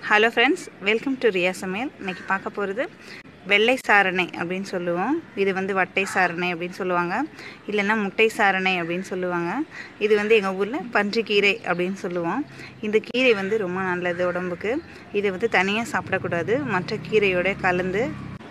hello friends welcome to Riya சமையல் இன்னைக்கு பார்க்க போகிறது வெள்ளை சாரணை அப்படின்னு சொல்லுவோம் இது வந்து வட்டை சாரணை அப்படின்னு சொல்லுவாங்க இல்லைன்னா முட்டை சாரணை அப்படின்னு சொல்லுவாங்க இது வந்து எங்கள் ஊரில் பன்றிக்கீரை அப்படின்னு சொல்லுவோம் இந்த கீரை வந்து ரொம்ப நல்லது உடம்புக்கு இதை வந்து தனியாக சாப்பிடக்கூடாது மற்ற கீரையோட கலந்து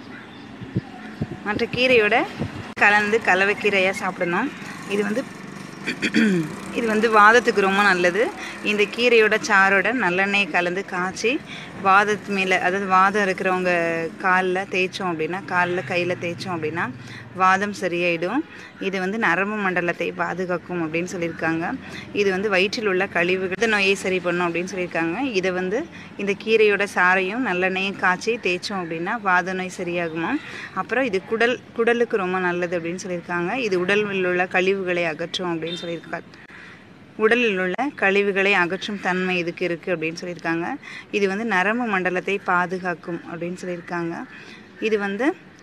மற்ற கீரையோட கலந்து கலவைக்கீரையாக சாப்பிடணும் இது வந்து இது வந்து வாதத்துக்கு ரொம்ப நல்லது இந்த கீரையோட சாரோட நல்லெண்ணெய் கலந்து காய்ச்சி வாதத்து மேலே அதாவது வாதம் இருக்கிறவங்க காலில் தேய்ச்சோம் அப்படின்னா காலில் கையில் தேய்ச்சோம் அப்படின்னா வாதம் சரியாயிடும் இது வந்து நரம்பு மண்டலத்தை பாதுகாக்கும் அப்படின்னு சொல்லியிருக்காங்க இது வந்து வயிற்றில் உள்ள கழிவுகள் நோயை சரி பண்ணும் அப்படின்னு சொல்லியிருக்காங்க இதை வந்து இந்த கீரையோட சாரையும் நல்லெண்ணெயும் காய்ச்சி தேய்ச்சோம் அப்படின்னா வாத நோய் சரியாகுமா அப்புறம் இது குடல் குடலுக்கு ரொம்ப நல்லது அப்படின்னு சொல்லியிருக்காங்க இது உடலில் உள்ள கழிவுகளை அகற்றும் அப்படின்னு சொல்லியிருக்காங்க உடலில் உள்ள கழிவுகளை அகற்றும் தன்மை இதுக்கு இருக்குது அப்படின்னு சொல்லியிருக்காங்க இது வந்து நரம்பு மண்டலத்தை பாதுகாக்கும் அப்படின்னு சொல்லியிருக்காங்க இது வந்து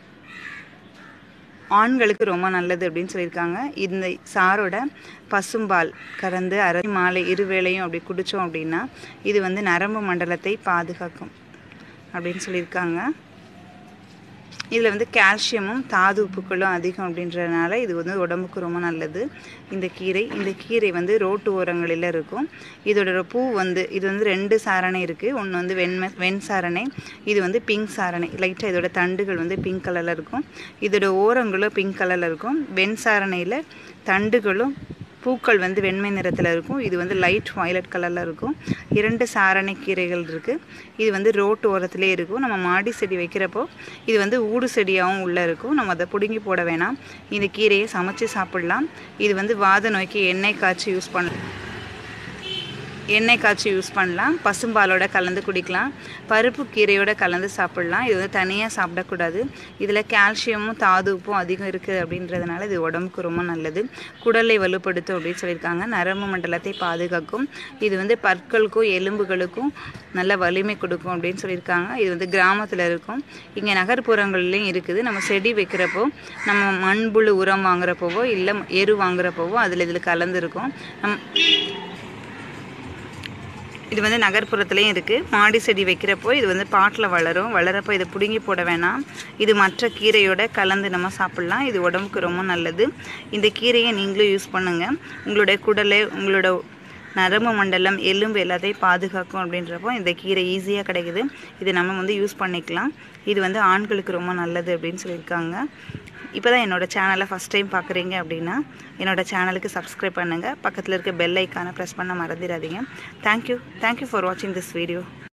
ஆண்களுக்கு ரொம்ப நல்லது அப்படின்னு சொல்லியிருக்காங்க இந்த சாரோட பசும்பால் கறந்து அரை மாலை இருவேளையும் அப்படி குடித்தோம் அப்படின்னா இது வந்து நரம்பு மண்டலத்தை பாதுகாக்கும் அப்படின்னு சொல்லியிருக்காங்க இதில் வந்து கால்சியமும் தாது உப்புக்களும் அதிகம் அப்படின்றதுனால இது வந்து உடம்புக்கு ரொம்ப நல்லது இந்த கீரை இந்த கீரை வந்து ரோட்டு ஓரங்களில் இருக்கும் இதோட பூ வந்து இது வந்து ரெண்டு சாரணை இருக்குது ஒன்று வந்து வெண்மை வெண் சாரணை இது வந்து பிங்க் சாரணை லைட்டாக இதோட தண்டுகள் வந்து பிங்க் கலரில் இருக்கும் இதோட ஓரங்களும் பிங்க் கலரில் இருக்கும் வெண் சாரணையில் தண்டுகளும் பூக்கள் வந்து வெண்மை நிறத்தில் இருக்கும் இது வந்து லைட் வயலட் கலரில் இருக்கும் இரண்டு சாரணை கீரைகள் இருக்குது இது வந்து ரோட்டு ஓரத்துலேயே இருக்கும் நம்ம மாடி செடி வைக்கிறப்போ இது வந்து ஊடு செடியாகவும் உள்ளே இருக்கும் நம்ம அதை பிடுங்கி போட வேணாம் இந்த கீரையை சமைச்சு சாப்பிடலாம் இது வந்து வாத நோய்க்கு எண்ணெய் காய்ச்சி யூஸ் பண்ணலாம் எண்ணெய் காய்ச்சி யூஸ் பண்ணலாம் பசும்பாலோட கலந்து குடிக்கலாம் பருப்பு கீரையோட கலந்து சாப்பிடலாம் இது வந்து தனியாக சாப்பிடக்கூடாது இதில் கால்சியமும் தாது உப்பும் அதிகம் இருக்குது அப்படின்றதுனால இது உடம்புக்கு ரொம்ப நல்லது குடலை வலுப்படுத்தும் அப்படின்னு சொல்லியிருக்காங்க நரம்பு மண்டலத்தை பாதுகாக்கும் இது வந்து பற்களுக்கும் எலும்புகளுக்கும் நல்ல வலிமை கொடுக்கும் அப்படின்னு சொல்லியிருக்காங்க இது வந்து கிராமத்தில் இருக்கும் இங்கே நகர்ப்புறங்கள்லேயும் இருக்குது நம்ம செடி வைக்கிறப்போ நம்ம மண்புழு உரம் வாங்குறப்போவோ இல்லை எரு வாங்குறப்போவோ அதில் இதில் கலந்துருக்கும் நம் இது வந்து நகர்ப்புறத்துலேயும் இருக்குது மாடி செடி வைக்கிறப்போ இது வந்து பாட்டில் வளரும் வளரப்போ இதை பிடுங்கி போட வேணாம் இது மற்ற கீரையோட கலந்து நம்ம சாப்பிட்லாம் இது உடம்புக்கு ரொம்ப நல்லது இந்த கீரையை நீங்களும் யூஸ் பண்ணுங்கள் உங்களுடைய குடலை உங்களோட நரம்பு மண்டலம் எலும்பு எல்லாத்தையும் பாதுகாக்கும் அப்படின்றப்போ இந்த கீரை ஈஸியாக கிடைக்குது இது நம்ம வந்து யூஸ் பண்ணிக்கலாம் இது வந்து ஆண்களுக்கு ரொம்ப நல்லது அப்படின்னு சொல்லியிருக்காங்க இப்போ தான் என்னோடய சேனலை ஃபஸ்ட் டைம் பார்க்குறீங்க அப்படின்னா என்னோடய சேனலுக்கு சப்ஸ்கிரைப் பண்ணுங்கள் பக்கத்தில் இருக்க பெல் ஐக்கானை ப்ரெஸ் பண்ண மறந்துடாதீங்க தேங்க்யூ தேங்க்யூ ஃபார் வாட்சிங் திஸ் வீடியோ